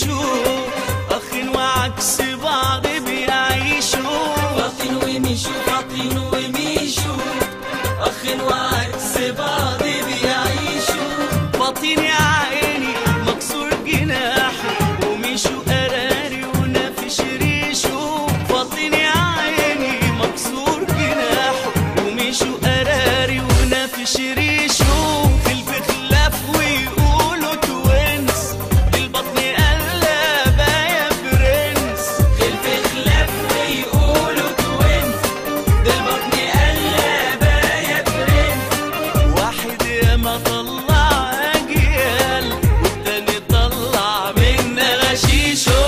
وميشو أخ وعكس بعض بيعيشوا فاطين وميشو فاطين وميشو أخ وعكس بعض بيعيشوا فاطين يا عيني مكسور جناحه وميشو قراري ونافش ريشه فاطين يا عيني مكسور جناحه وميشو قراري ونافش ريشه في البخلاف ويقولوا توينس البطن قلبة يا برنس خلف خلاف ويقولوا توينز ده البطن قلبة يا برنس واحد يا ما طلع اجيال والتاني طلع منا غشيشه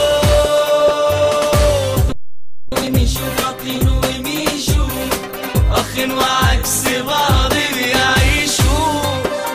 وميشو فاطين وميشو اخ وعكس بعض بيعيشوا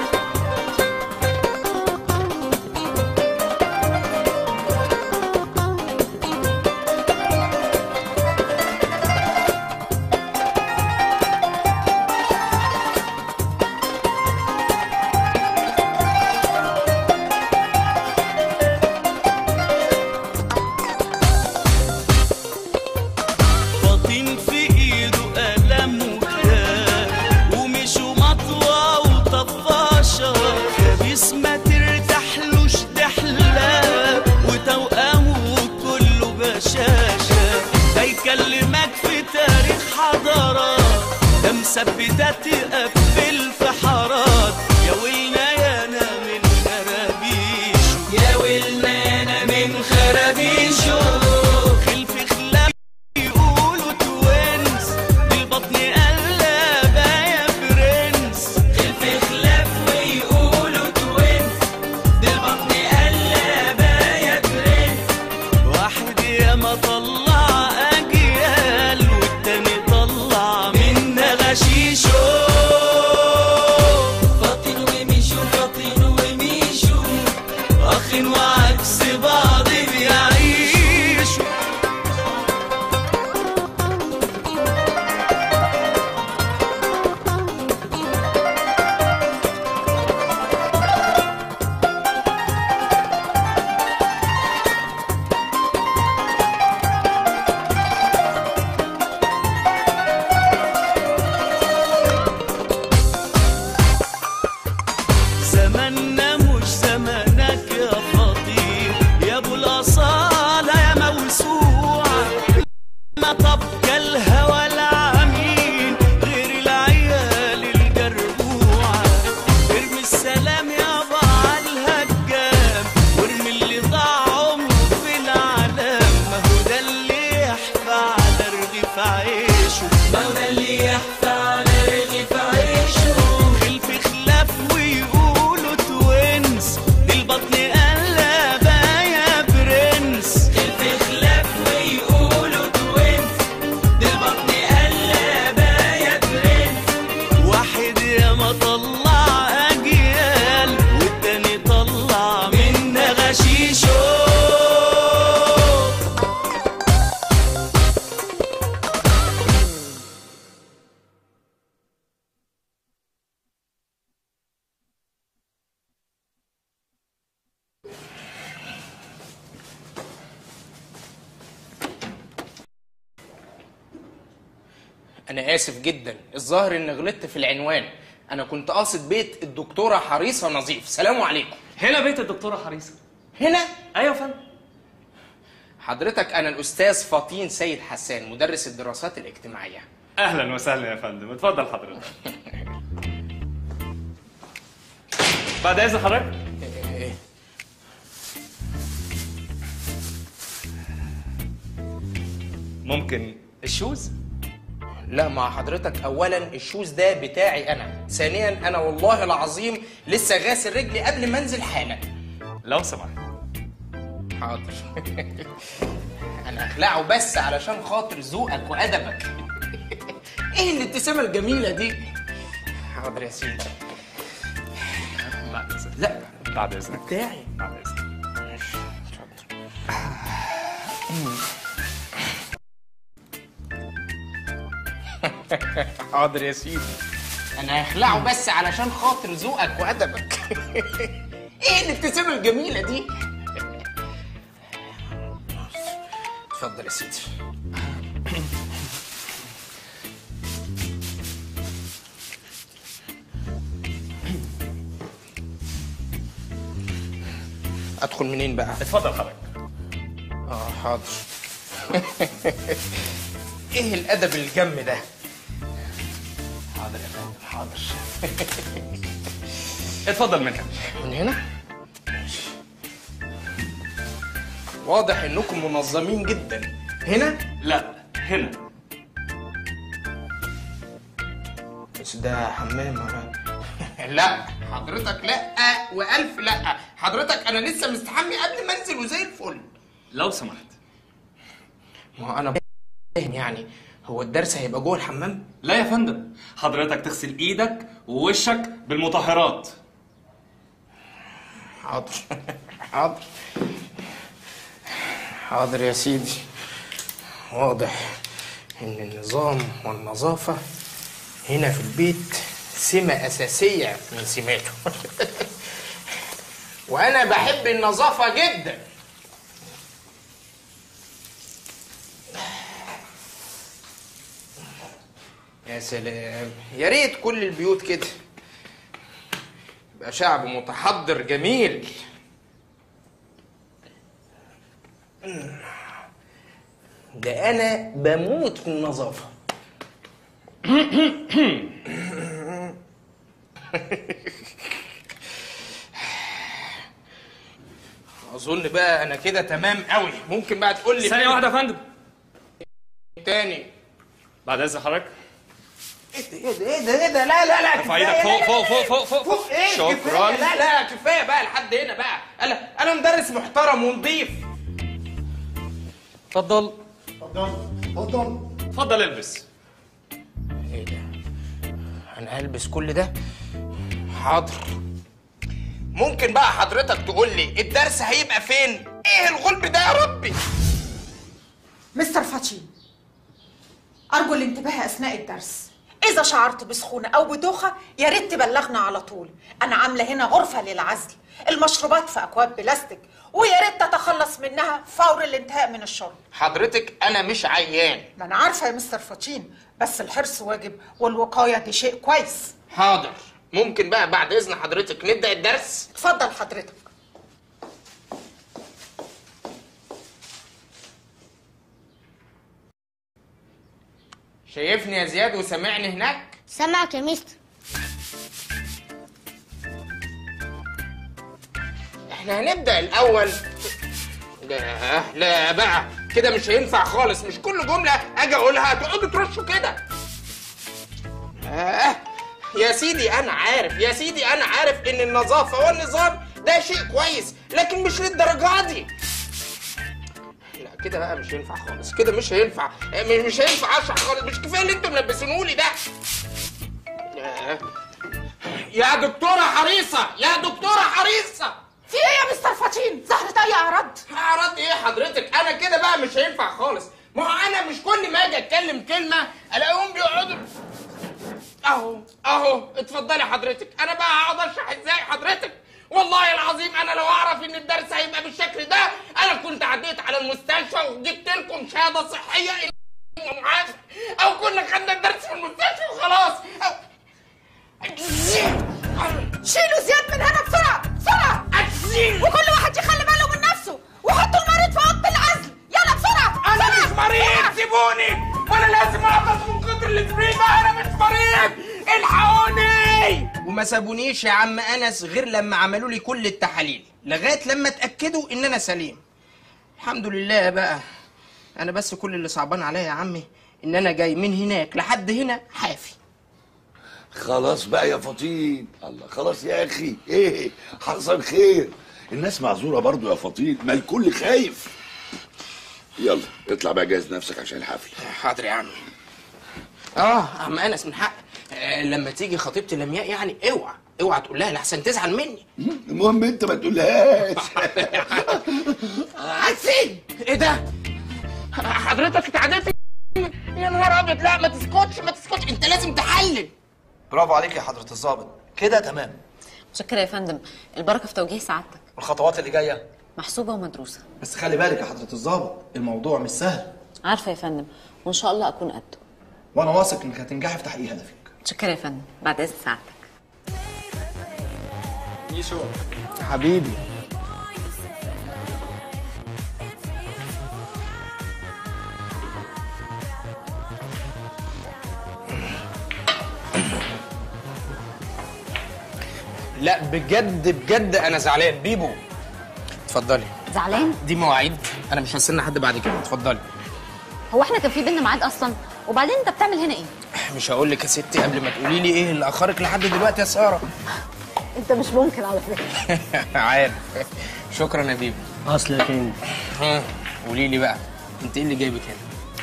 فاطين في ايده قلم وكتاب ومشوا مطوى وطفاشة خبيث ما ترتاحلوش دحلاب وتوأمه كله بشاشة ده يكلمك في تاريخ حضارات ده مثبتات تقفل في حارات يا ويلنا يا انا من خرابيشه يا ويلنا أنا من خرابيشو خلف خلاف يقولوا توينز بالبطن قلبة يا برنس خلف خلاف ويقولوا توينز ده البطن قلبة يا برنس واحد يا ما طلع اجيال والتاني طلع منا غشيشه فاطين وميشو فاطين وميشو اخ وعكس بعض بيعيشوا زماننا مش زمانك يا فاطين يا ابو الاصاله يا موسوعه ما طبك الهوى العمين غير العيال الجربوعه ارمي السلام يابا على الهجام وارمي اللي ضاع عمره في العالم ما هو ده اللي يحفى على رغيف عيشه ما هو ده اللي يحفى على رغيف عيشه خلف خلاف ويقولوا توينز البطن قلبة يا برنس خلف خلاف ويقولوا توينز ده البطن قلبة يا برنس واحد يا ما طلع أجيال والتاني طلع منا غشيشه أنا آسف جدا الظاهر إني غلطت في العنوان أنا كنت قاصد بيت الدكتورة حريصة نظيف سلام عليكم هنا بيت الدكتورة حريصة هنا ايوه يا فندم حضرتك أنا الأستاذ فطين سيد حسان مدرس الدراسات الاجتماعية اهلا وسهلا يا فندم اتفضل حضرتك بعد اذن حضرتك ممكن الشوز لا مع حضرتك أولا الشوز ده بتاعي أنا ثانيا أنا والله العظيم لسه غاسل رجلي قبل ما أنزل حالا لو سمحت حاضر أنا هخلعه بس علشان خاطر ذوقك وأدبك إيه الابتسامة الجميلة دي حاضر يا سيدي بعد اذنك لا بعد اذنك بتاعي بعد اذنك حاضر يا سيدي انا هخلعه بس علشان خاطر ذوقك وادبك ايه الابتسامه الجميله دي اتفضل يا سيدي ادخل منين بقى اتفضل حضرتك اه حاضر ايه الادب الجم ده حاضر يا فندم حاضر اتفضل من هنا من هنا ماشي. واضح انكم منظمين جدا هنا لا هنا بس ده حمام ولا لا حضرتك لا والف لا حضرتك انا لسه مستحمي قبل ما انزل وزي الفل لو سمحت ما هو انا فاهم يعني هو الدرس هيبقى جوه الحمام لا يا فندم حضرتك تغسل ايدك ووشك بالمطهرات حاضر حاضر حاضر يا سيدي واضح ان النظام والنظافة هنا في البيت سمة أساسية من سماته وأنا بحب النظافة جدا يا سلام يا ريت كل البيوت كده يبقى شعب متحضر جميل ده انا بموت في النظافه اظن بقى انا كده تمام قوي ممكن بقى تقول لي ثانية واحدة يا فندم تاني بعد اذن حضرتك ايه ده ايه ده ايه ده لا لا لا ارفع كفاية. ايدك فوق لا، فوق لا، فوق فوق فوق فوق فوق ايه شكرا كفاية. لا لا كفايه بقى لحد هنا بقى انا انا مدرس محترم ونضيف اتفضل اتفضل اتفضل اتفضل البس ايه ده انا هلبس كل ده حاضر ممكن بقى حضرتك تقول لي الدرس هيبقى فين ايه الغلب ده يا ربي مستر فاتشين أرجو الانتباه أثناء الدرس إذا شعرت بسخونة أو بدوخة يا ريت تبلغنا على طول أنا عاملة هنا غرفة للعزل المشروبات في أكواب بلاستيك ويا ريت تتخلص منها فور الانتهاء من الشرب حضرتك انا مش عيان ما أنا عارفة يا مستر فاتشين بس الحرص واجب والوقاية دي شيء كويس حاضر ممكن بقى بعد اذن حضرتك نبدا الدرس اتفضل حضرتك شايفني يا زياد وسامعني هناك سامعك يا مستر احنا هنبدا الاول لا لا بقى كده مش هينفع خالص مش كل جمله اجي اقولها تقعدوا ترشوا كده آه يا سيدي انا عارف يا سيدي انا عارف ان النظافه والنظام ده شيء كويس لكن مش للدرجه دي لا كده بقى مش هينفع خالص كده مش هينفع آه، مش مش هينفع اشرح خالص مش كفايه اللي انتوا ملبسينهولي ده آه. يا دكتوره حريصه يا دكتوره حريصه في إيه يا مستر فاتشين ظهرت أي أعراض اعراض ايه حضرتك انا كده بقى مش هينفع خالص ما هو انا مش كل ما اجي اتكلم كلمه الاقيهم بيقعدوا اهو اهو اتفضلي حضرتك انا بقى هقعد اشرح ازاي حضرتك والله العظيم انا لو اعرف ان الدرس هيبقى بالشكل ده انا كنت عديت على المستشفى وجبت لكم شهاده صحيه إن- معاك او كنا خدنا الدرس في المستشفى وخلاص أو... شيلوا زياد من هنا بسرعة بسرعة وكل واحد يخلي باله من نفسه وحطوا المريض في أوضة العزل يلا بسرعة انا بسرعة، مش مريض بسرعة. سيبوني وانا لازم اعطس من كتر السبرين ده انا مش مريض الحقوني وما سابونيش يا عم انس غير لما عملوا لي كل التحاليل لغايه لما اتاكدوا ان انا سليم الحمد لله بقى انا بس كل اللي صعبان عليا يا عمي ان انا جاي من هناك لحد هنا حافي خلاص بقى يا فطين الله خلاص يا اخي ايه حصل خير الناس معذوره برضو يا فطين ما الكل خايف يلا اطلع بقى جهز نفسك عشان الحفل حاضر يا عم اه عم انس من حق آه لما تيجي خطيبتي لمياء يعني اوعى اوعى تقول لها لحسن تزعل مني المهم انت ما تقولهاش عارفين ايه ده حضرتك اتعديت يا نهار ابيض لا ما تسكتش ما تسكتش انت لازم تحلل برافو عليك يا حضرة الضابط كده تمام متشكرة يا فندم البركة في توجيه سعادتك الخطوات اللي جاية محسوبة ومدروسة بس خلي بالك يا حضرة الضابط الموضوع مش سهل عارفه يا فندم وان شاء الله اكون قده وانا واثق انك هتنجحي في تحقيق هدفك متشكره يا فندم بعد اذن ساعتك حبيبي لا بجد بجد انا زعلان بيبو اتفضلي زعلان دي مواعيد انا مش هستنى حد بعد كده اتفضلي هو احنا كان في بينا ميعاد اصلا وبعدين انت بتعمل هنا ايه مش هقول لك يا ستي قبل ما تقولي لي ايه اللي اخرك لحد دلوقتي يا ساره انت مش ممكن على فكره عارف شكرا يا بيبو اصل يا كينج ها قولي لي بقى انت ايه اللي جايبك هنا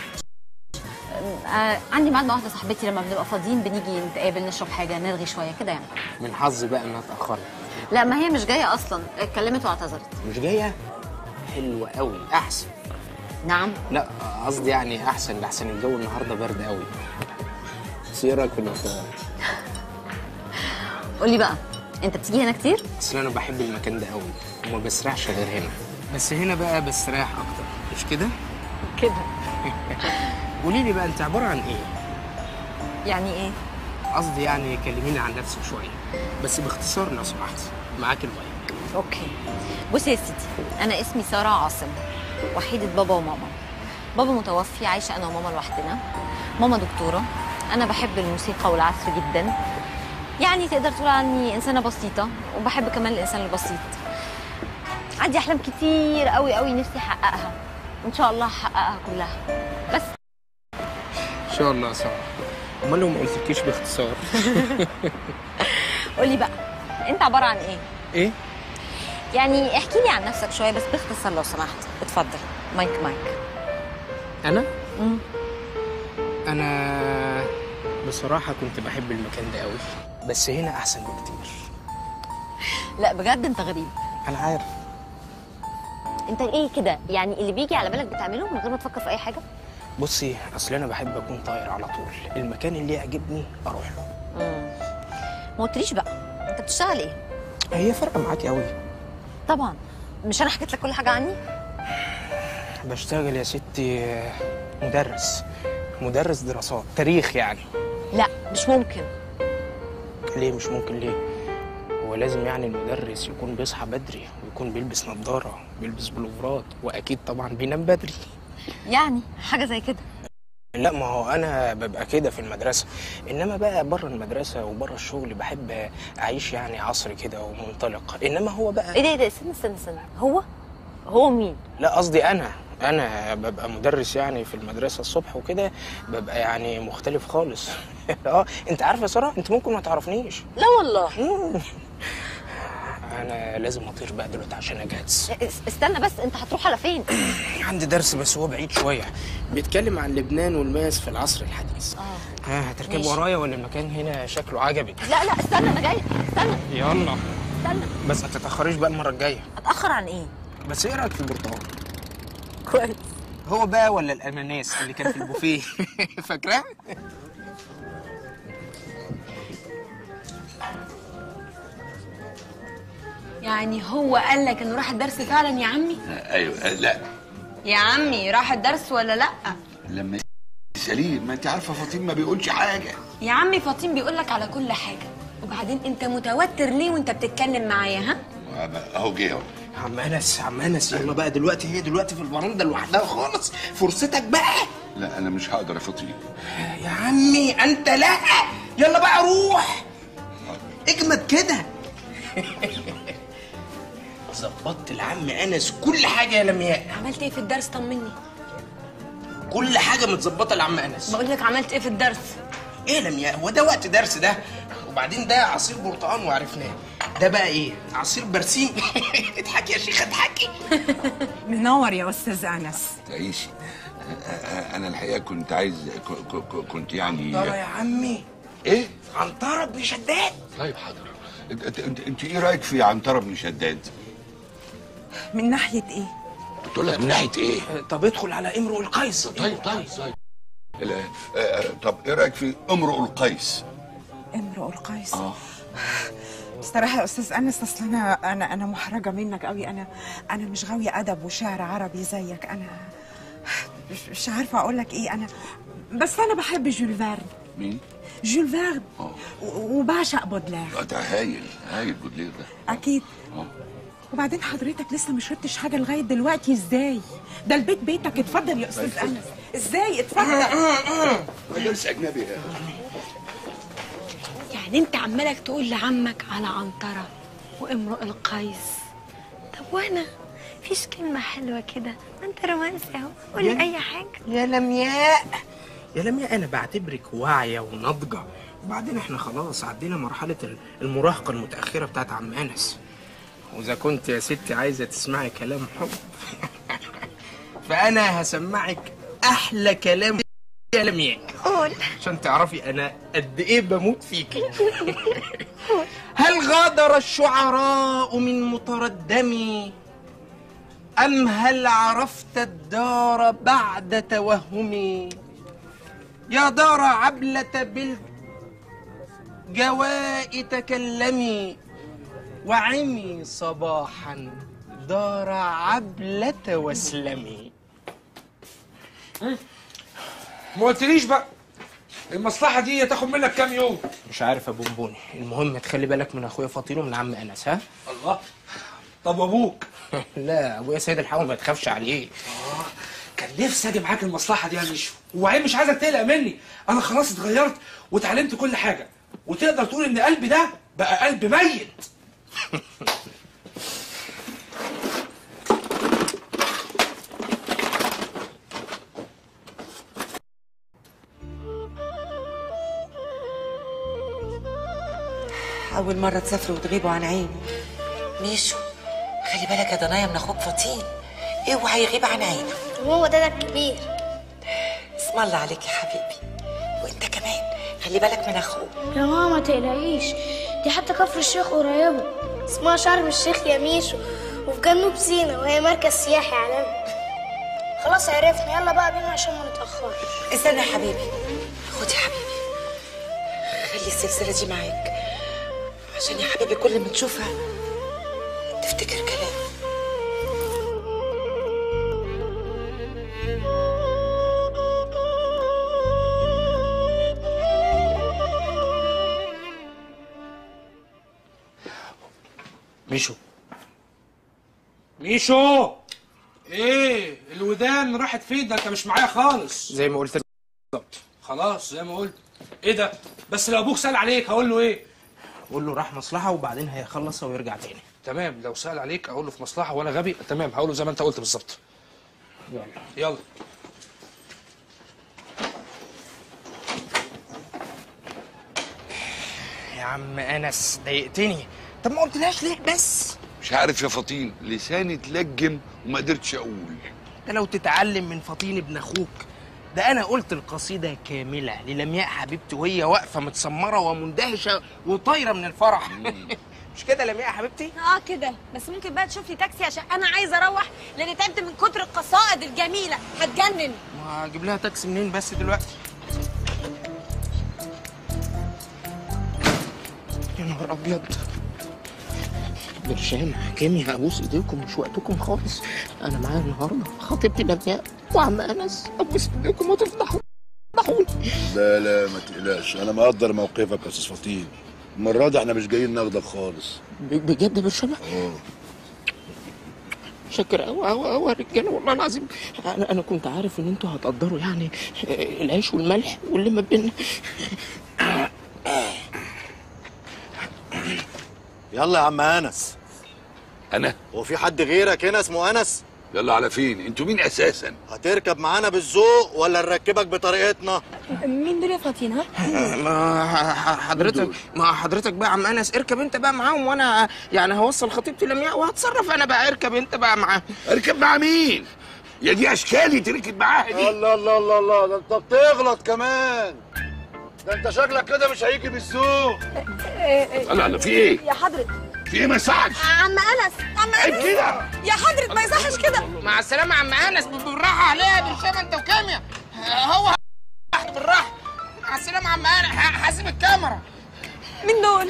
آه عندي ميعاد مع واحده صاحبتي لما بنبقى فاضيين بنيجي نتقابل نشرب حاجه نرغي شويه كده يعني من حظي بقى انها اتاخرت لا ما هي مش جايه اصلا اتكلمت واعتذرت مش جايه حلوه قوي احسن نعم لا قصدي يعني احسن لحسن الجو النهارده برد قوي بس ايه رايك في المكان قولي بقى انت بتيجي هنا كتير اصل انا بحب المكان ده قوي وما بسرحش غير هنا بس هنا بقى بستريح اكتر مش كده كده قولي لي بقى انت عباره عن ايه يعني ايه قصدي يعني كلميني عن نفسك شويه بس باختصار لو سمحت معاك المايك اوكي بصي يا سيدي انا اسمي ساره عاصم وحيده بابا وماما بابا متوفي عايشه انا وماما لوحدنا ماما دكتوره انا بحب الموسيقى والعزف جدا يعني تقدر تقول عني انسانه بسيطه وبحب كمان الانسان البسيط عندي احلام كتير قوي قوي نفسي احققها ان شاء الله هحققها كلها بس ان شاء الله يا ساره امال لو ما قلتلكيش باختصار قولي بقى انت عباره عن ايه ايه يعني احكي لي عن نفسك شويه بس باختصار لو سمحت اتفضل مايك مايك انا مم. انا بصراحه كنت بحب المكان ده قوي بس هنا احسن بكتير لا بجد انت غريب انا عارف انت ايه كده يعني اللي بيجي على بالك بتعمله من غير ما تفكر في اي حاجه بصي اصل انا بحب اكون طاير على طول المكان اللي يعجبني اروح له ما قلتليش بقى انت بتشتغل ايه هي فارقه معاكي قوي طبعا مش انا حكيت لك كل حاجه عني بشتغل يا ستي مدرس مدرس دراسات تاريخ يعني لا مش ممكن ليه مش ممكن ليه هو لازم يعني المدرس يكون بيصحى بدري ويكون بيلبس نظارة بيلبس بلوفرات وأكيد طبعا بينام بدري يعني حاجه زي كده لا ما هو أنا ببقى كده في المدرسة إنما بقى بره المدرسة وبره الشغل بحب أعيش يعني عصري كده ومنطلق إنما هو بقى ايه ده ايه ده استنى استنى استنى هو هو مين لا قصدي أنا أنا ببقى مدرس يعني في المدرسة الصبح وكده ببقى يعني مختلف خالص اه أنت عارفة يا سارة أنت ممكن ما تعرفنيش لا والله أنا لازم أطير بقى دلوقتي عشان أجهز اس- استنى بس انت هتروح على فين عندي درس بس هو بعيد شوية بيتكلم عن لبنان والماس في العصر الحديث اه ها هتركب ماشي. ورايا ولا المكان هنا شكله عجبك لا لا استنى انا جايه استنى يلا استنى بس ما تتأخريش بقى المرة الجاية اتاخر عن ايه بس ايه رأيك في البرتقال كويس هو بقى ولا الأناناس اللي كان في البوفيه فاكراه يعني هو قال لك انه راح الدرس فعلا يا عمي ايوه لا يا عمي راح الدرس ولا لا لما سليم ما انت عارفه فاطين ما بيقولش حاجه يا عمي فاطين بيقول لك على كل حاجه وبعدين انت متوتر ليه وانت بتتكلم معايا ها اهو جه اهو عم انس عم انس يلا بقى دلوقتي هي دلوقتي في البرندة لوحدها خالص فرصتك بقى لا انا مش هقدر يا فاطين يا عمي انت لا يلا بقى روح اجمد كده ظبطت العم انس كل حاجه يا لمياء عملت ايه في الدرس طمني كل حاجه متظبطه لعم انس بقول لك عملت ايه في الدرس ايه لمياء هو ده وقت درس ده وبعدين ده عصير برتقال وعرفناه ده بقى ايه عصير برسيم اضحكي يا شيخه اضحكي منور يا استاذ انس تعيشي أ- أ- انا الحقيقه كنت عايز ك- ك- ك- كنت يعني ترى يا عمي ايه عنترة بن شداد طيب حاضر انت انت, انت, انت ايه رايك في عنتره بن شداد من ناحيه ايه بتقول لك من ناحيه ايه طب ادخل على امرؤ القيس طيب طيب طيب لا، آه، آه، طب ايه رايك في امرؤ القيس امرؤ القيس اه بصراحة يا أستاذ أنس أصل أنا أنا أنا محرجة منك قوي أنا أنا مش غاوية أدب وشعر عربي زيك أنا مش, مش عارفه اقول لك ايه انا بس انا بحب جول فيرن مين؟ جول فيرن اه و- وبعشق بودلير لا ده هايل هايل بودلير ده اكيد اه وبعدين حضرتك لسه ما شربتش حاجه لغايه دلوقتي ازاي ده البيت بيتك اتفضل يا استاذ انس ازاي اتفضل ده درس اجنبي يا يعني انت عمالك تقول لعمك على عنترة وامرؤ القيس طب وانا فيش كلمة حلوة كده ما انت رومانسي اهو قولي يا- اي حاجة يا لمياء يا لمياء انا بعتبرك واعيه وناضجه وبعدين احنا خلاص عدينا مرحله ال- المراهقه المتاخره بتاعت عم انس واذا كنت يا ستي عايزه تسمعي كلام حب فانا هسمعك احلى كلام يا لمياء قول عشان تعرفي انا قد ايه بموت فيكي هل غادر الشعراء من متردمي ام هل عرفت الدار بعد توهمي يا دار عبلة بالجواء تكلمي وعمي صباحا دار عبلة واسلمي ما قلتليش بقى المصلحة دي تاخد منك كام يوم؟ مش عارف يا بونبوني المهم تخلي بالك من اخويا فطير ومن عم انس ها الله طب ابوك لا ابويا سيد الحول ما تخافش عليه كان نفسي اجي معاك المصلحة دي يا ميشو وبعدين مش عايزك تقلق مني انا خلاص اتغيرت واتعلمت كل حاجة وتقدر تقول ان قلبي ده بقى قلب ميت أول مرة تسافروا وتغيبوا عن عيني ميشو خلي بالك يا ضنايا من أخوك فطين اوعى يغيب عن عينك وهو ده الكبير اسم الله عليك يا حبيبي وانت كمان خلي بالك من أخوك يا ماما ما تقلقيش دي حتى كفر الشيخ قريبة اسمها شرم الشيخ يا ميشو وفي جنوب سينا وهي مركز سياحي عالمي خلاص عرفنا يلا بقى بينا عشان ما نتأخرش استنى يا حبيبي خد يا حبيبي خلي السلسلة دي معاك عشان يا حبيبي كل ما تشوفها تفتكر كلام ميشو ميشو ايه الودان راحت فين ده انت مش معايا خالص زي ما قلت بالظبط خلاص زي ما قلت ايه ده بس لو ابوك سال عليك هقول له ايه قول له راح مصلحه وبعدين هيخلصها ويرجع تاني تمام لو سال عليك اقول له في مصلحه وانا غبي تمام هقول له زي ما انت قلت بالظبط يلا يلا يا عم انس ضايقتني طب ما قلتلهاش ليه بس مش عارف يا فطين لساني اتلجم وما قدرتش اقول ده لو تتعلم من فطين ابن اخوك ده انا قلت القصيده كامله للمياء حبيبتي وهي واقفه متسمره ومندهشه وطايره من الفرح مش كده يا لمياء حبيبتي اه كده بس ممكن بقى تشوف لي تاكسي عشان انا عايزه اروح لان تعبت من كتر القصائد الجميله هتجنن ما هجيب لها تاكسي منين بس دلوقتي يا نهار ابيض برشام حكامي هبوس ايديكم مش وقتكم خالص انا معايا النهارده خطيبتي لمياء وعم انس ابوس ايديكم وتفضحوا تفضحوني لا لا ما تقلقش انا مقدر موقفك يا استاذ فطين المره دي احنا مش جايين ناخدك خالص ب- بجد يا برشام شكر قوي قوي قوي يا رجاله والله العظيم انا انا كنت عارف ان انتوا هتقدروا يعني العيش والملح واللي ما بيننا يلا يا عم انس انا هو في حد غيرك هنا اسمه انس يلا على فين انتوا مين اساسا هتركب معانا بالذوق ولا نركبك بطريقتنا مين دول يا فاطين ها؟ ما ح- حضرتك ما حضرتك بقى يا عم انس اركب انت بقى معاهم وانا يعني هوصل خطيبتي لمياء وهتصرف انا بقى اركب انت بقى معاهم اركب مع مين يا دي اشكالي تركب معاها دي الله الله الله الله ده انت بتغلط كمان ده انت شكلك كده مش هيجي بالذوق لا لا في ايه يا حضرة في ايه ما يصحش عم انس عم عيب انس كده. يا حضرة ما يصحش كده مع السلامه يا عم انس بالراحه عليها برشام انت وكيميا هو بالراحه مع السلامه يا عم انس ه- هسيب الكاميرا مين دول؟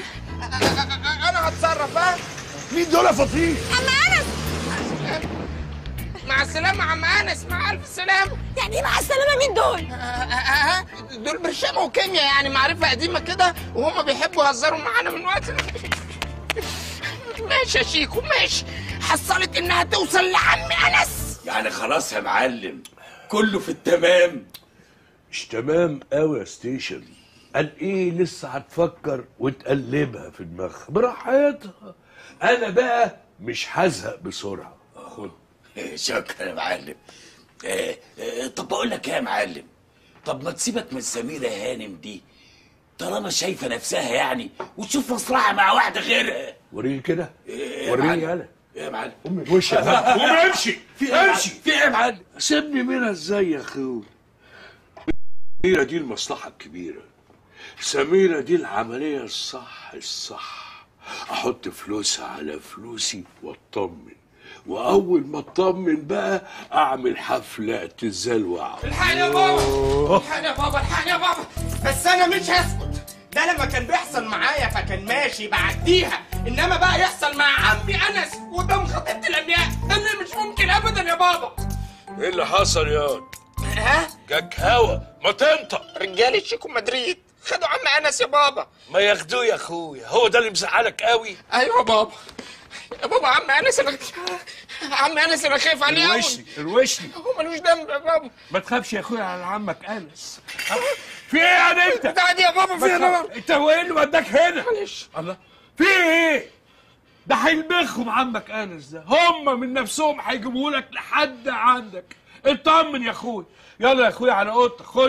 انا هتصرف ها مين دول يا فطين عم انس مع السلامه يا عم انس مع الف سلامه يعني ايه مع السلامه مين دول؟ دول برشامه وكيمياء يعني معرفه قديمه كده وهم بيحبوا يهزروا معانا من وقت ماشي يا شيكو ماشي حصلت انها توصل لعم انس يعني خلاص يا معلم كله في التمام مش تمام قوي يا ستيشن قال ايه لسه هتفكر وتقلبها في دماغها براحتها انا بقى مش هزهق بسرعه خد شكرا يا معلم آه، آه، طب بقول لك ايه يا معلم طب ما تسيبك من سميرة هانم دي طالما شايفة نفسها يعني وتشوف مصلحة مع واحدة غيرها وريني كده إيه يا وريني معلم؟ يالا إيه يا معلم قوم من وشك بقى قوم امشي في إيه يا امشي معلم؟ في ايه يا معلم سيبني منها ازاي يا اخوي سميرة دي المصلحة الكبيرة سميرة دي العملية الصح الصح احط فلوسها على فلوسي واطمن واول ما اطمن بقى اعمل حفلة اعتزال وعد الحقني يا بابا الحقني يا بابا الحقني يا بابا بس انا مش هسكت ده لما كان بيحصل معايا فكان ماشي بعديها انما بقى يحصل مع عمي انس قدام خطيبتي الانبياء ده اللي مش ممكن ابدا يا بابا ايه اللي حصل يا ها جاك هوا ما تنطق رجال الشيكو مدريد خدوا عم انس يا بابا ما ياخدوه يا اخويا هو ده اللي مزعلك قوي ايوه بابا يا بابا عم انس انا عم انس انا خايف عليه قوي روشني روشني هو ملوش ذنب يا بابا ما تخافش يا اخويا على عمك انس في ايه يعني انت؟ بتاع دي يا بابا في ايه يا ما بابا تخاف- انت هو ايه اللي وداك هنا؟ معلش الله في ايه؟ ده هيلبخهم عمك انس ده هم من نفسهم هيجيبوه لك لحد عندك اطمن يا اخويا يلا يا اخويا على اوضتك خش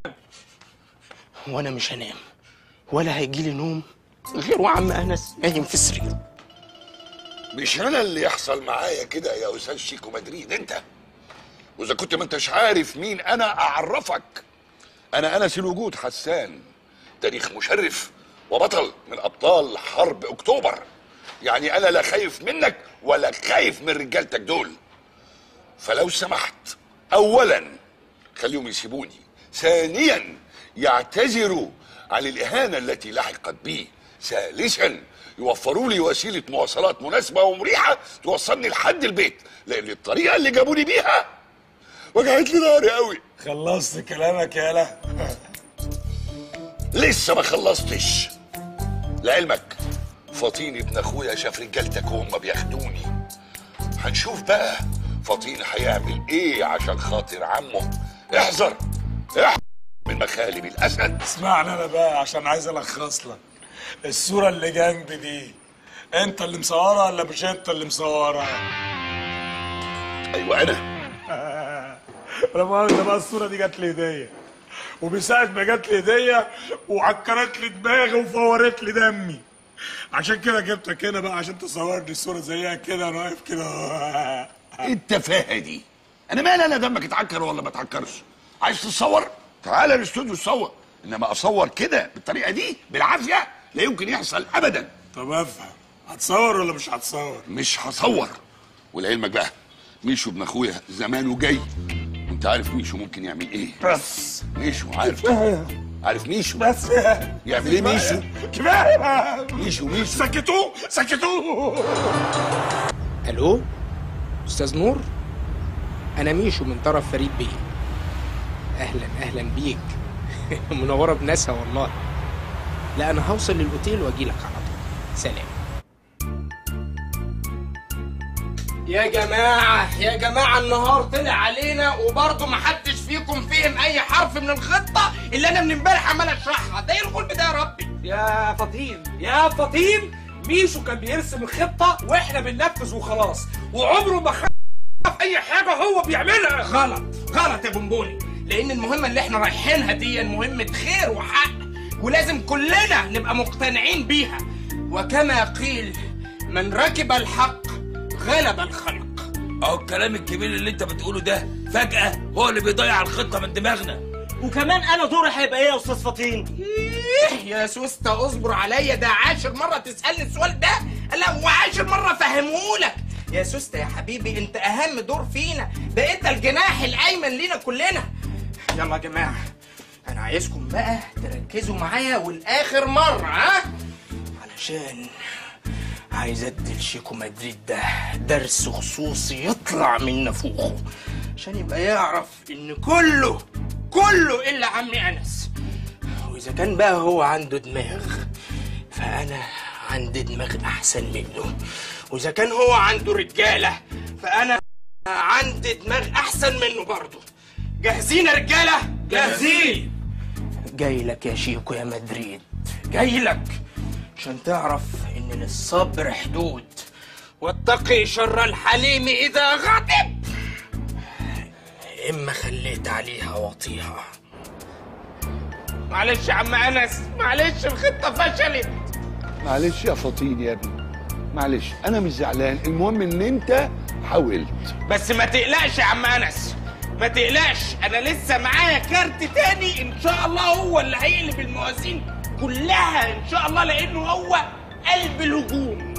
وانا مش هنام ولا هيجي لي نوم غير وعم انس نايم في السرير مش انا اللي يحصل معايا كده يا استاذ شيكو مدريد انت واذا كنت ما انتش عارف مين انا اعرفك انا انس الوجود حسان تاريخ مشرف وبطل من ابطال حرب اكتوبر يعني انا لا خايف منك ولا خايف من رجالتك دول فلو سمحت اولا خليهم يسيبوني ثانيا يعتذروا عن الاهانه التي لحقت بي ثالثا يوفروا لي وسيله مواصلات مناسبه ومريحه توصلني لحد البيت لان الطريقه اللي جابوني بيها وجعت لي ظهري قوي خلصت كلامك يالا لسه ما خلصتش لعلمك فطين ابن اخويا شاف رجالتك وهم بياخدوني هنشوف بقى فطين هيعمل ايه عشان خاطر عمه احذر احذر من مخالب الاسد اسمعني انا بقى عشان عايز الخص لك الصورة اللي جنبي دي انت اللي مصورها ولا مش انت اللي مصورها؟ ايوه انا انا مؤاخذة بقى الصورة دي جات لي هدية ومن ساعة ما جات لي هدية وعكرت لي دماغي وفورت لي دمي عشان كده جبتك هنا بقى عشان تصور لي الصورة زيها كده انا واقف كده ايه التفاهه دي انا مالي انا دمك اتعكر ولا ما اتعكرش عايز تصور تعالى الاستوديو تصور انما اصور كده بالطريقه دي بالعافيه لا يمكن يحصل ابدا طب افهم هتصور ولا مش هتصور؟ مش هصور ولعلمك بقى ميشو ابن اخويا زمانه جاي وانت عارف ميشو ممكن يعمل ايه بس ميشو عارف عارف ميشو بس يعمل ايه ميشو كفايه ميشو ميشو سكتوه سكتوه الو استاذ نور انا ميشو من طرف فريد بيه اهلا اهلا بيك منوره بناسها والله لا انا هوصل للاوتيل واجي لك على طول سلام يا جماعة يا جماعة النهار طلع علينا وبرضه محدش فيكم فهم أي حرف من الخطة اللي أنا من امبارح عمال أشرحها، ده إيه الغلب ده يا ربي؟ يا فطين يا فطين ميشو كان بيرسم الخطة واحنا بننفذ وخلاص وعمره ما خاف اي حاجة هو بيعملها غلط غلط يا بونبوني لان المهمه اللي احنا رايحينها دي مهمه خير وحق ولازم كلنا نبقى مقتنعين بيها وكما قيل من ركب الحق غلب الخلق اهو الكلام الكبير اللي انت بتقوله ده فجأة هو اللي بيضيع الخطة من دماغنا وكمان انا دوري هيبقى ايه يا استاذ فطين؟ إيه يا سوسته اصبر عليا ده عاشر مرة تسألني السؤال ده لا وعاشر مرة فهمهولك يا سوسته يا حبيبي انت اهم دور فينا ده انت الجناح الايمن لينا كلنا يلا يا جماعة انا عايزكم بقى تركزوا معايا والاخر مرة ها علشان عايز ادي لشيكو مدريد ده درس خصوصي يطلع من نافوخه عشان يبقى يعرف ان كله كله الا عمي انس واذا كان بقى هو عنده دماغ فانا عندي دماغ احسن منه واذا كان هو عنده رجاله فانا عندي دماغ احسن منه برضه جاهزين يا رجاله جاهزين جاي لك يا شيكو يا مدريد جاي لك عشان تعرف ان للصبر حدود واتقي شر الحليم اذا غضب اما خليت عليها وطيها معلش يا عم انس معلش الخطه فشلت معلش يا فطين يا ابني معلش انا مش زعلان المهم ان انت حاولت بس ما تقلقش يا عم انس ما تقلقش انا لسه معايا كارت تاني ان شاء الله هو اللي هيقلب الموازين كلها ان شاء الله لانه هو قلب الهجوم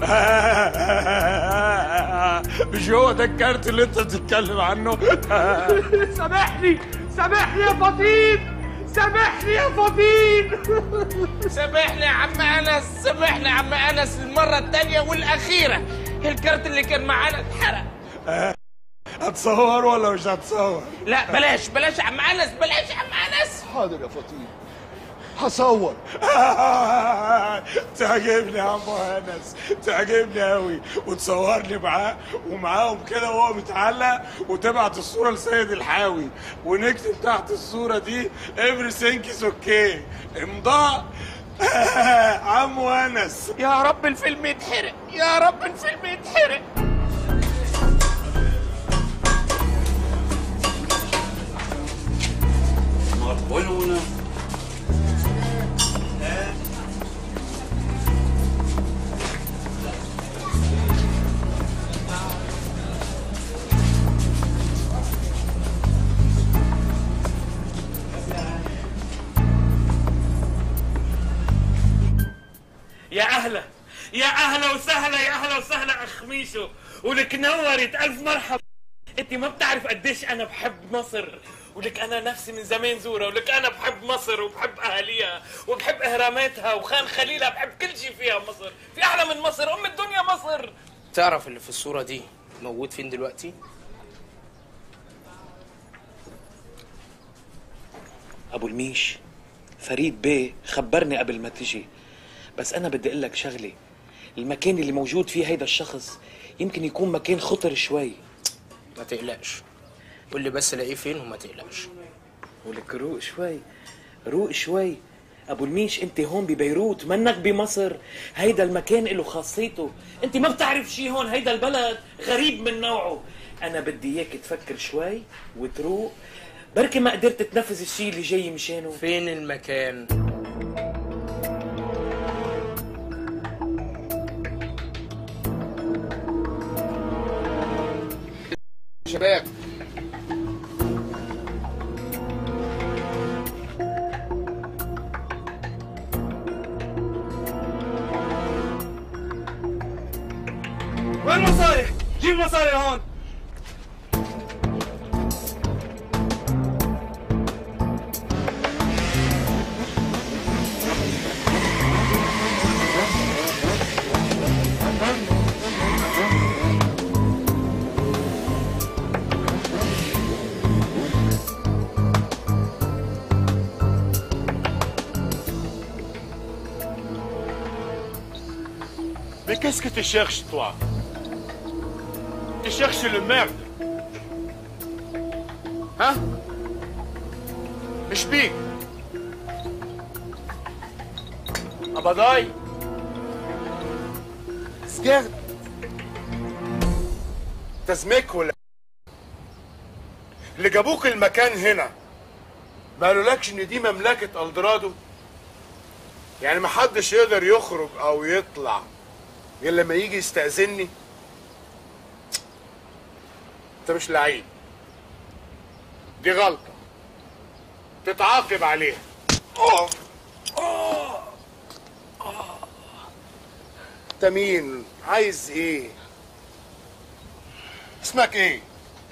مش هو ده الكارت اللي انت بتتكلم عنه سامحني سامحني يا فطين سامحني يا فطين سامحني يا عم انس سامحني يا عم انس المره التانيه والاخيره الكارت اللي كان معانا اتحرق هتصور ولا مش هتصور لا بلاش بلاش يا عم انس بلاش يا عم انس حاضر يا فطين هصور تعجبني يا عم انس تعجبني قوي وتصورني معاه ومعاهم كده وهو متعلق وتبعت الصوره لسيد الحاوي ونكتب تحت الصوره دي everything is okay امضاء عم انس يا رب الفيلم يتحرق يا رب الفيلم يتحرق مربونونا يا اهلا يا اهلا وسهلا يا اهلا وسهلا اخ ميشو ولك نورت الف مرحبا انت ما بتعرف قديش انا بحب مصر ولك انا نفسي من زمان زوره ولك انا بحب مصر وبحب اهاليها وبحب اهراماتها وخان خليلها بحب كل شيء فيها مصر في احلى من مصر ام الدنيا مصر تعرف اللي في الصوره دي موجود فين دلوقتي ابو الميش فريد بيه خبرني قبل ما تجي بس انا بدي اقول لك شغله المكان اللي موجود فيه هيدا الشخص يمكن يكون مكان خطر شوي ما تقلقش قول لي بس الاقيه فين وما تقلقش ولك روق شوي روق شوي ابو الميش انت هون ببيروت منك بمصر هيدا المكان له خاصيته انت ما بتعرف شي هون هيدا البلد غريب من نوعه انا بدي اياك تفكر شوي وتروق بركي ما قدرت تنفذ الشي اللي جاي مشانه فين المكان شباب وين المصاري؟ جيب المصاري لهون Mais qu'est-ce que tu cherches, toi Tu cherches le merde Hein مش بيك أبضاي سكرت تسميك ولا اللي جابوك المكان هنا ما قالولكش ان دي مملكة الدرادو يعني محدش يقدر يخرج او يطلع غير لما يجي يستأذني انت مش لعيب دي غلطة تتعاقب عليها أوه. أوه. أوه. انت مين عايز ايه اسمك ايه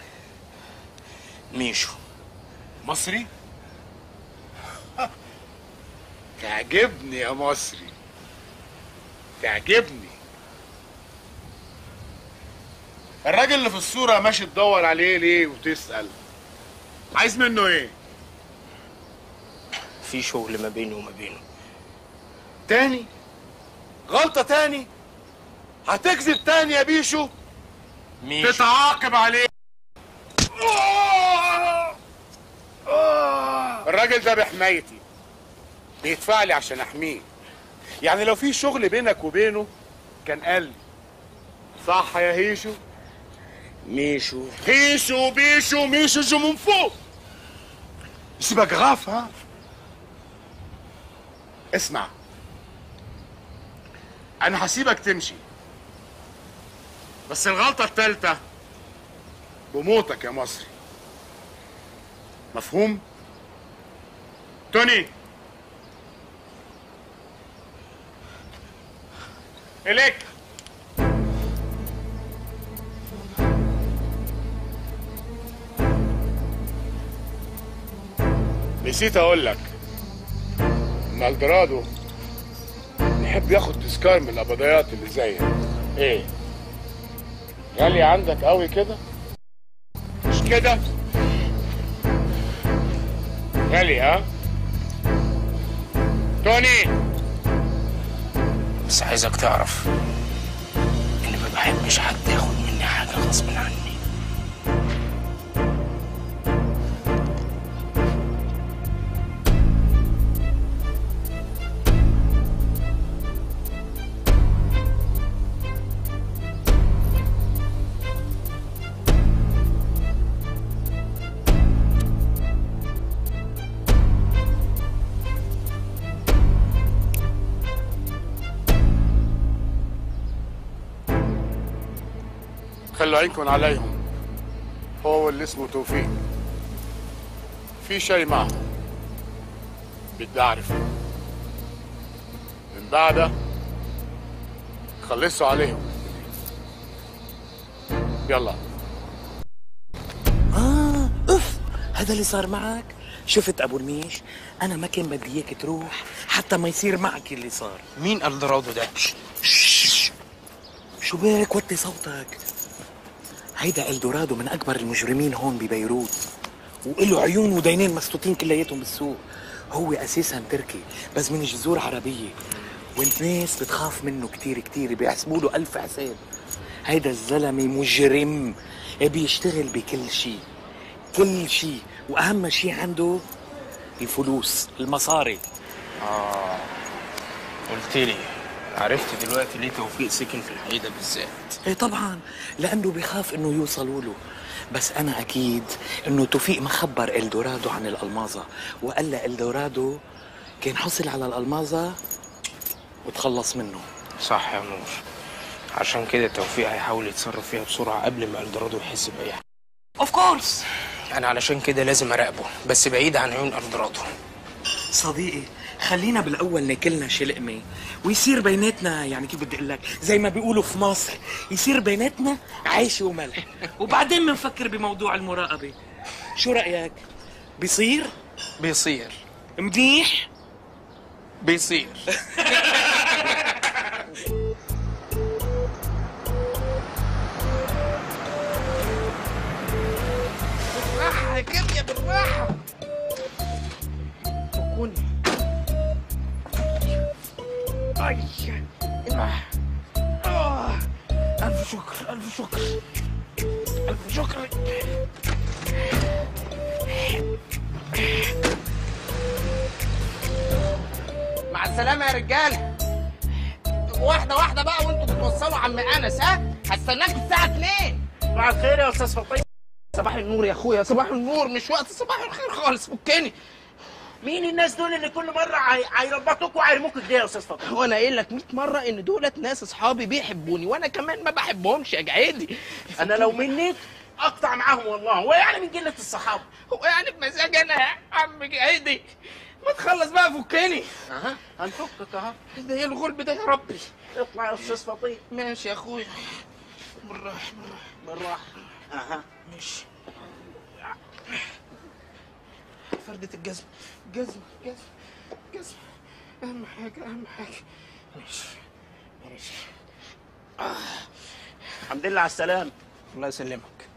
ميشو مصري تعجبني يا مصري تعجبني الراجل اللي في الصورة ماشي تدور عليه ليه وتسأل عايز منه ايه؟ في شغل ما بيني وما بينه تاني غلطة تاني هتكذب تاني يا بيشو ميشو. تتعاقب عليه الراجل ده بحمايتي بيدفع لي عشان احميه يعني لو في شغل بينك وبينه كان قال لي صح يا هيشو ميشو هيشو بيشو ميشو جو من فوق سيبك غاف ها اسمع انا هسيبك تمشي بس الغلطة التالتة بموتك يا مصري مفهوم؟ توني إليك نسيت اقول لك ان الدرادو يحب ياخد تذكار من القبضيات اللي زيك ايه غالية عندك قوي كده مش كده غالي ها توني بس عايزك تعرف اني ما بحبش حد ياخد مني حاجه غصب عني خلوا عينكم عليهم هو اللي اسمه توفيق في شيء معه بدي اعرف من بعدها خلصوا عليهم يلا اه اف هذا اللي صار معك شفت ابو الميش انا ما كان بدي اياك تروح حتى ما يصير معك اللي صار مين الدرادو ده شو بك وطي صوتك هيدا الدورادو من اكبر المجرمين هون ببيروت وله عيون ودينين مسطوطين كلياتهم بالسوق هو اساسا تركي بس من جذور عربيه والناس بتخاف منه كتير كتير بيحسبوا له الف حساب هيدا الزلمه مجرم بيشتغل بكل شيء كل شيء واهم شيء عنده الفلوس المصاري اه قلت لي عرفت دلوقتي ليه توفيق سكن في الحقيقه بالذات ايه طبعا لانه بيخاف انه يوصلوا له بس انا اكيد انه توفيق ما خبر الدورادو عن الالمازه وقال له الدورادو كان حصل على الالمازه وتخلص منه صح يا نور عشان كده توفيق هيحاول يتصرف فيها بسرعه قبل ما الدرادو يحس باي حاجه اوف كورس انا علشان كده لازم اراقبه بس بعيد عن عيون الدرادو صديقي خلينا بالاول ناكلنا شلقمه ويصير بيناتنا يعني كيف بدي اقول لك زي ما بيقولوا في مصر يصير بيناتنا عيش وملح وبعدين بنفكر بموضوع المراقبه شو رايك بيصير بيصير منيح بيصير بالراحة يا كيميا بالراحة فكوني أي آه. آه. ألف شكر ألف شكر ألف شكر مع السلامه يا رجاله واحده واحده بقى وانتوا بتوصلوا عم انس ها هستناك الساعه 2 مع الخير يا استاذ فطين صباح النور يا اخويا صباح النور مش وقت صباح الخير خالص فكني مين الناس دول اللي كل مرة هي- هيربطوك وهيرموك كده يا أستاذ فاطمة؟ وانا قايل لك 100 مره ان دولت ناس اصحابي بيحبوني وانا كمان ما بحبهمش يا جعيدي أنا لو منك أقطع معاهم والله، هو يعني من قلة الصحابة. هو يعني بمزاج انا يا عم جعيدي ما تخلص بقى فكني أها هنفكك أهو. ده ايه الغلب ده يا ربي اطلع يا أستاذ فطين. ماشي يا اخويا بالراحه بالراحه بالراحة. أها ماشي فردة الجزمة جزمة جزمة جزمة أهم حاجة أهم حاجة ماشي ماشي الحمد لله على السلامة. الله يسلمك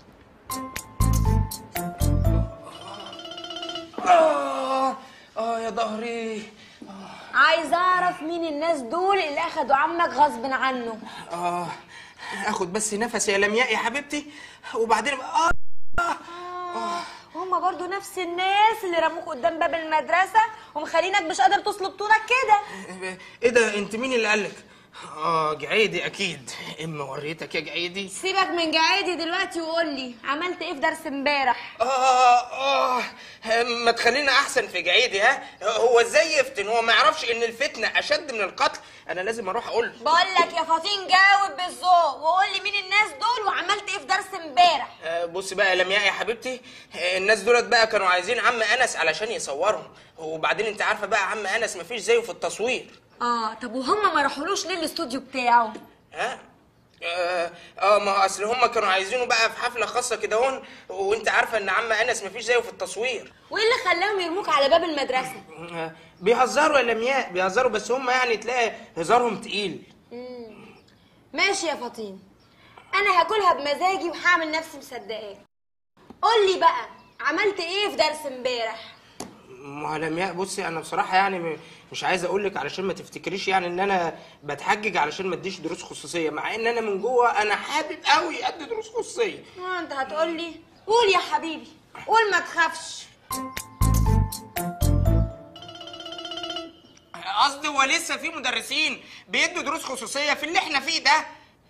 اه اه يا ظهري عايز اعرف مين الناس دول اللي اخدوا عمك غصب عنه اه اخد بس نفس يا لمياء يا حبيبتي وبعدين اه هما برضو نفس الناس اللي رموك قدام باب المدرسة ومخلينك مش قادر تصلب طولك كده ايه ده انت مين اللي قالك اه جعيدي اكيد اما وريتك يا جعيدي سيبك من جعادي دلوقتي وقول لي عملت ايه في درس امبارح آه آه ما تخلينا أحسن في جعيدي ها هو إزاي يفتن هو ما يعرفش إن الفتنة أشد من القتل أنا لازم أروح أقول له بقول لك يا فاطين جاوب بالذوق وقول لي مين الناس دول وعملت ايه في درس امبارح آه، بصي بقى يا لمياء يا حبيبتي آه، الناس دولت بقى كانوا عايزين عم أنس علشان يصورهم وبعدين أنت عارفة بقى عم أنس مفيش زيه في التصوير اه طب وهم ما راحولوش ليه الاستوديو بتاعه ها اه آه، ما هو اصل هم كانوا عايزينه بقى في حفله خاصه كده هون وانت عارفه ان عم انس مفيش زيه في التصوير وايه اللي خلاهم يرموك على باب المدرسة آه، بيهزروا يا لمياء بيهزروا بس هم يعني تلاقي هزارهم تقيل ماشي يا فاطين انا هاكلها بمزاجي وهعمل نفسي مصدقاك قول لي بقى عملت ايه في درس امبارح ما هو لمياء بصي انا بصراحه يعني م- مش عايز اقول لك علشان ما تفتكريش يعني ان انا بتحجج علشان ما اديش دروس خصوصيه مع ان انا من جوه انا حابب قوي ادي دروس خصوصيه اه انت هتقول لي قول يا حبيبي قول ما تخافش قصدي هو لسه في مدرسين بيدوا دروس خصوصيه في اللي احنا فيه ده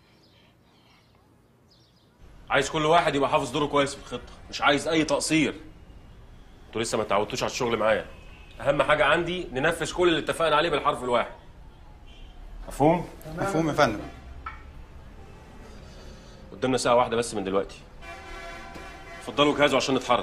عايز كل واحد يبقى حافظ دوره كويس في الخطه مش عايز اي تقصير انتوا لسه ما اتعودتوش على الشغل معايا اهم حاجه عندي ننفذ كل اللي اتفقنا عليه بالحرف الواحد مفهوم مفهوم يا فندم قدامنا ساعه واحده بس من دلوقتي اتفضلوا جهزوا عشان نتحرك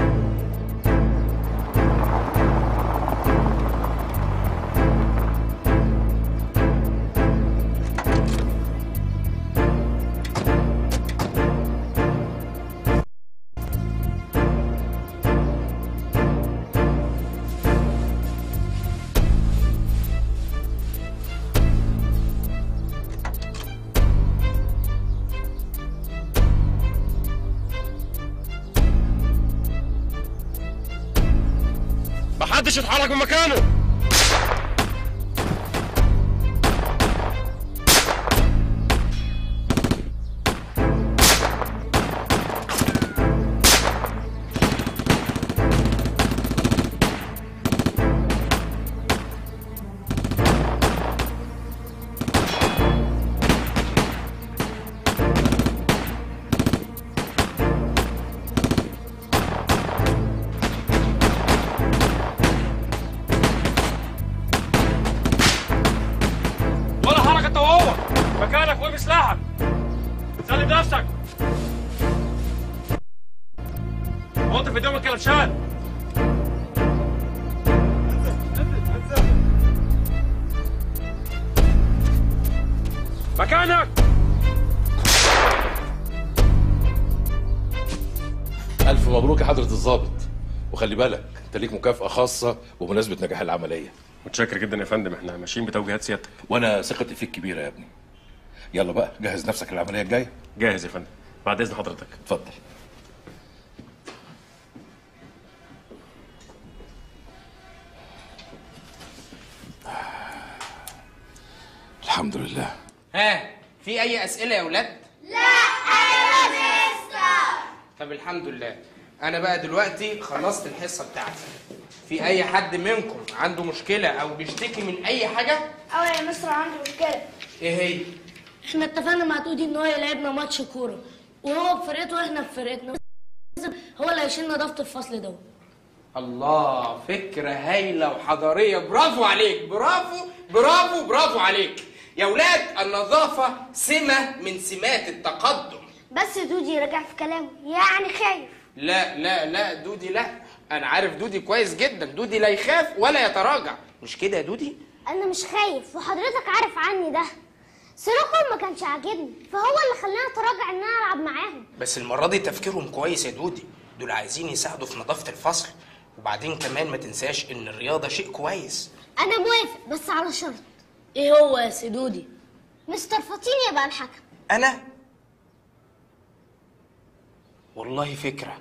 محدش يتحرك من مكانه ولا حركه انت وهو مكانك وارمي سلاحك سلم نفسك حط في ايديهم الكلبشات مكانك ألف مبروك يا حضرة الضابط وخلي بالك أنت ليك مكافأة خاصة بمناسبة نجاح العملية متشكر جدا يا فندم احنا ماشيين بتوجيهات سيادتك وأنا ثقتي فيك كبيرة يا ابني يلا بقى جهز نفسك للعملية الجاية جاهز يا فندم بعد إذن حضرتك اتفضل الحمد لله ها في اي اسئله يا ولاد لا يا مستر طب الحمد لله انا بقى دلوقتي خلصت الحصه بتاعتي في اي حد منكم عنده مشكله او بيشتكي من اي حاجه اه يا مستر عندي مشكلة ايه هي احنا اتفقنا مع تودي ان هو يلعبنا ماتش كورة وهو بفرقته واحنا بفرقتنا لازم هو اللي هيشيل نظافة الفصل ده الله فكره هايله وحضاريه برافو عليك برافو برافو برافو عليك يا ولاد النظافه سمه من سمات التقدم بس دودي رجع في كلامه يعني خايف لا لا لا دودي لا انا عارف دودي كويس جدا دودي لا يخاف ولا يتراجع مش كده يا دودي انا مش خايف وحضرتك عارف عني ده سلوكهم ما كانش عاجبني فهو اللي خلاني اتراجع ان انا العب معاهم بس المرة دي تفكيرهم كويس يا دودي دول عايزين يساعدوا في نظافة الفصل وبعدين كمان ما تنساش ان الرياضة شيء كويس انا موافق بس على شرط ايه هو يا سيدودي مستر فطين يبقى الحكم انا والله فكره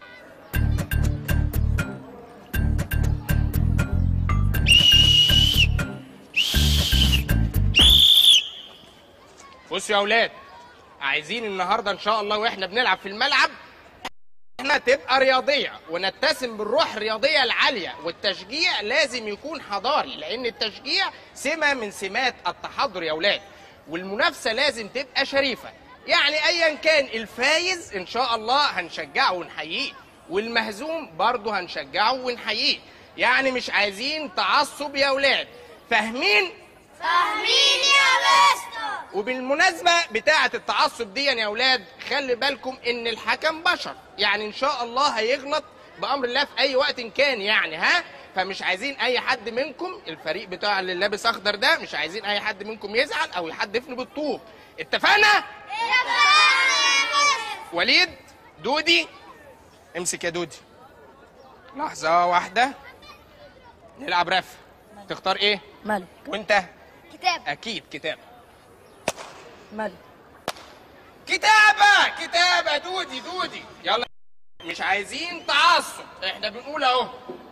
بصوا يا اولاد عايزين النهارده ان شاء الله واحنا بنلعب في الملعب احنا تبقى رياضيه ونتسم بالروح الرياضيه العاليه والتشجيع لازم يكون حضاري لان التشجيع سمه من سمات التحضر يا اولاد والمنافسه لازم تبقى شريفه يعني ايا كان الفايز ان شاء الله هنشجعه ونحييه والمهزوم برضه هنشجعه ونحييه يعني مش عايزين تعصب يا اولاد فاهمين فاهمين يا مستر وبالمناسبة بتاعة التعصب دي يا أولاد خلي بالكم إن الحكم بشر يعني إن شاء الله هيغلط بأمر الله في أي وقت كان يعني ها فمش عايزين أي حد منكم الفريق بتاع اللي لابس أخضر ده مش عايزين أي حد منكم يزعل أو يحدفني بالطوب اتفقنا؟ وليد دودي امسك يا دودي لحظة واحدة نلعب رف تختار ايه؟ ماله وانت؟ كتاب اكيد كتاب ماله كتابة كتابة دودي دودي يلا مش عايزين تعصب احنا بنقول اهو